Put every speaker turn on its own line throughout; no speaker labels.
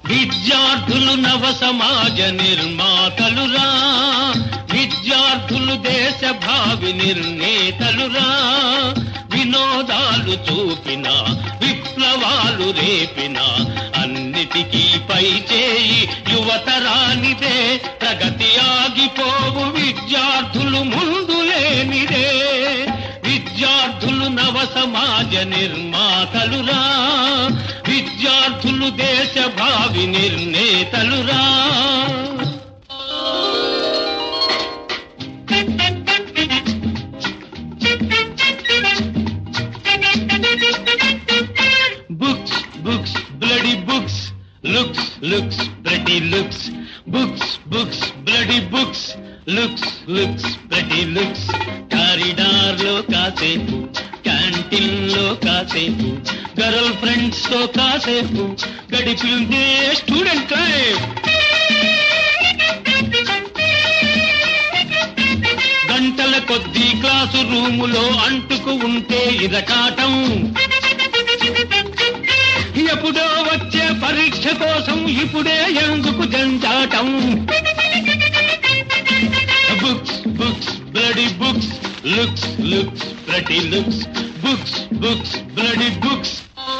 విద్యార్థులు నవ సమాజ నిర్మాతలురా విద్యార్థులు దేశ భావి నిర్ణేతలురా వినోదాలు చూపిన విప్లవాలు రేపిన అన్నిటికీ పై చేయి యువతరానిదే ప్రగతి ఆగిపోవు విద్యార్థులు ముందు లేనిదే విద్యార్థులు నవ సమాజ నిర్మాతలురా విద్యార్థులు దేశ భావి నిర్ణేతలురా books books bloody books looks looks bloody looks books books bloody books looks looks bloody looks corridor లో కాసేపు క్యాంటీన్ లో కాసేపు గర్ల్ ఫ్రెండ్స్ తో కాసేపు గడిపిందే స్టూడెంట్ లైఫ్ గంటల కొద్దీ క్లాసు రూములో అంటుకు ఉంటే ఇరకాటం ఎప్పుడో వచ్చే పరీక్ష కోసం ఇప్పుడే ఎందుకు జంజాటం books books bloody books looks looks bloody looks books books bloody books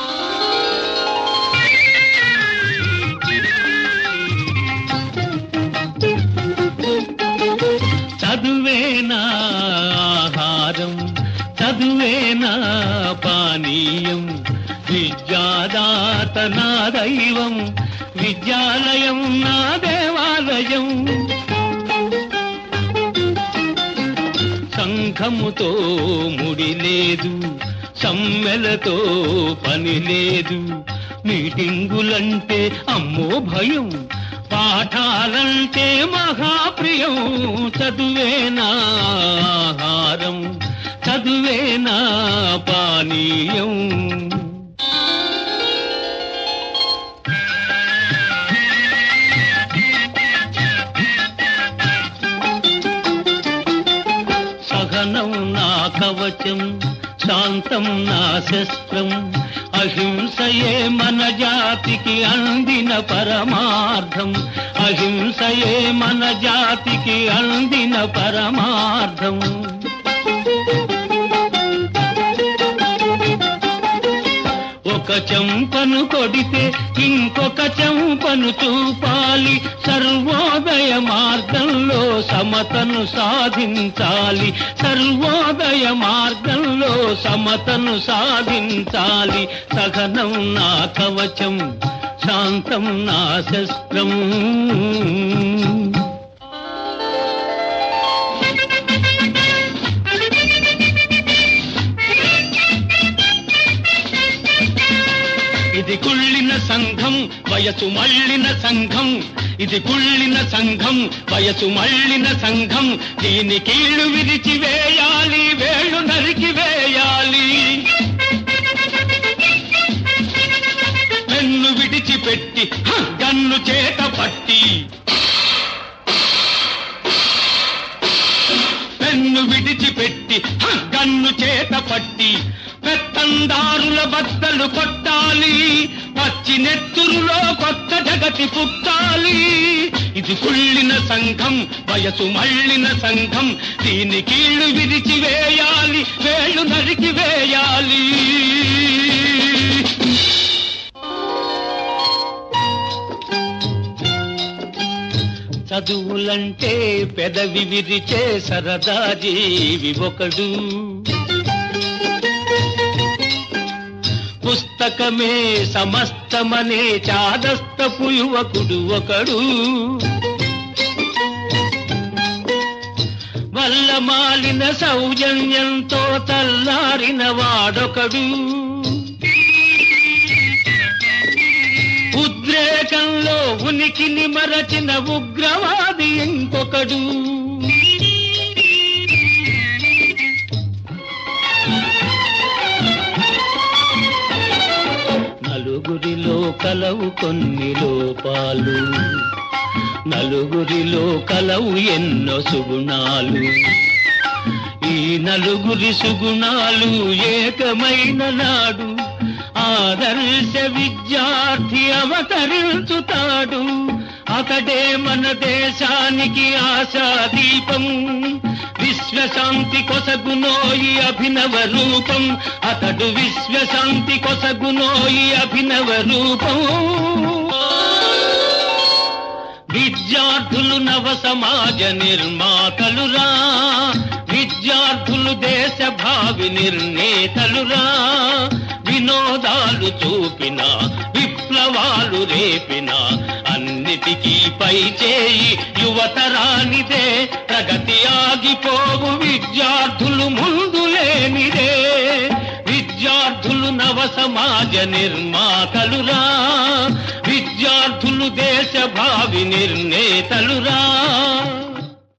చదువేనా ఆహారం చదువేనా పానీయం విద్యాదాత నా దైవం విద్యాలయం నా దేవాలయం సంఘముతో ముడి లేదు సమ్మెలతో పని లేదు మీటింగులంటే అమ్మో భయం పాఠాలంటే మహాప్రియం చదువేనా ఆహారం చదువేనా పానీయం సహనం నా కవచం శాంతం నా శస్త్రం అహింసయే మన జాతికి అందిన పరమార్థం అహింసయే మన జాతికి అందిన పరమార్థం ఒక చెంపను కొడితే ఇంకొక చెంపను చూపాలి సర్వోదయ మార్గంలో సమతను సాధించాలి సర్వోదయ మార్గంలో సమతను సాధించాలి సహనం నా కవచం శాంతం నా శస్త్రం ఇది కుళ్ళిన సంఘం వయసు మళ్ళిన సంఘం ఇది కుళ్ళిన సంఘం వయసు మళ్ళిన సంఘం దీని కీళ్లు విరిచి వేయాలి వేళ్ళు నరికి వేయాలి పెన్ను విడిచిపెట్టి హ, గన్ను చేత పట్టి పెన్ను విడిచిపెట్టి హ, గన్ను చేత పట్టి పెత్తందారుల బద్దలు కొట్టాలి పచ్చి నెత్తురులో కొత్త జగతి పుట్టాలి ఇది కుళ్ళిన సంఘం వయసు మళ్ళిన సంఘం దీని కీళ్లు విరిచి వేయాలి వేళ్ళు నరికి వేయాలి చదువులంటే పెదవి విరిచే సరదా జీవి ఒకడు పుస్తకమే సమస్తమనే చాదస్తపు యువకుడు ఒకడు వల్ల మాలిన సౌజన్యంతో తల్లారిన వాడొకడు ఉద్రేకంలో ఉనికిని మరచిన ఉగ్రవాది ఇంకొకడు నలుగురిలో కలవు కొన్ని లోపాలు నలుగురిలో కలవు ఎన్నో సుగుణాలు ఈ నలుగురి సుగుణాలు ఏకమైన నాడు ఆదర్శ విద్యార్థి అవతరించుతాడు అతడే మన దేశానికి ఆశాదీపం విశ్వశాంతి కొసగునోయి అభినవ రూపం అతడు విశ్వశాంతి కొసగునోయి అభినవ రూపం విద్యార్థులు నవ సమాజ నిర్మాతలురా విద్యార్థులు దేశ భావి నిర్ణేతలురా వినోదాలు చూపిన విప్లవాలు రేపిన అన్నిటికీ పై చేయి యువతరానిదే ప్రగతి ఆగిపోవు విద్యార్థులు ముందు లేనిదే విద్యార్థులు నవ సమాజ నిర్మాతలురా విద్యార్థులు దేశ భావి నిర్ణేతలురా